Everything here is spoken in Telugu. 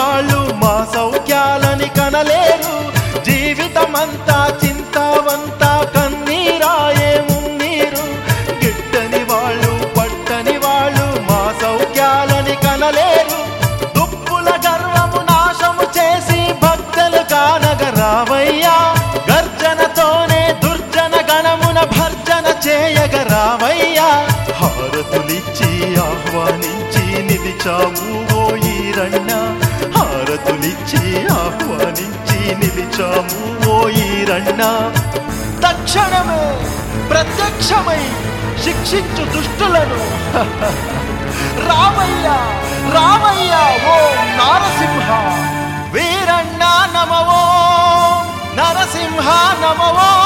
వాళ్ళు మా సౌఖ్యాలని కనలేరు జీవితమంతా చింతావంతా కన్నీరాయే మున్నీరు గిట్టని వాళ్ళు పట్టని వాళ్ళు మా సౌఖ్యాలని కనలేరు దుప్పుల గర్వము నాశము చేసి భక్తులు కానగ రావయ్యా గర్జనతోనే దుర్జన గణమున భర్జన చేయగ రావయ్యా హారతులిచ్చి ఆహ్వానించి నిలిచాము ఓ ఈరಣ್ణ హారతులిచ్చి ఆహ్వానించి నిలిచాము ఓ ఈరಣ್ణ తక్షణమే ప్రత్యక్షమై శిక్షించు దుష్టులను రామయ్య రామయ్య ఓ నారసింహ వీరಣ್ణ నమవో నరసింహ నమవో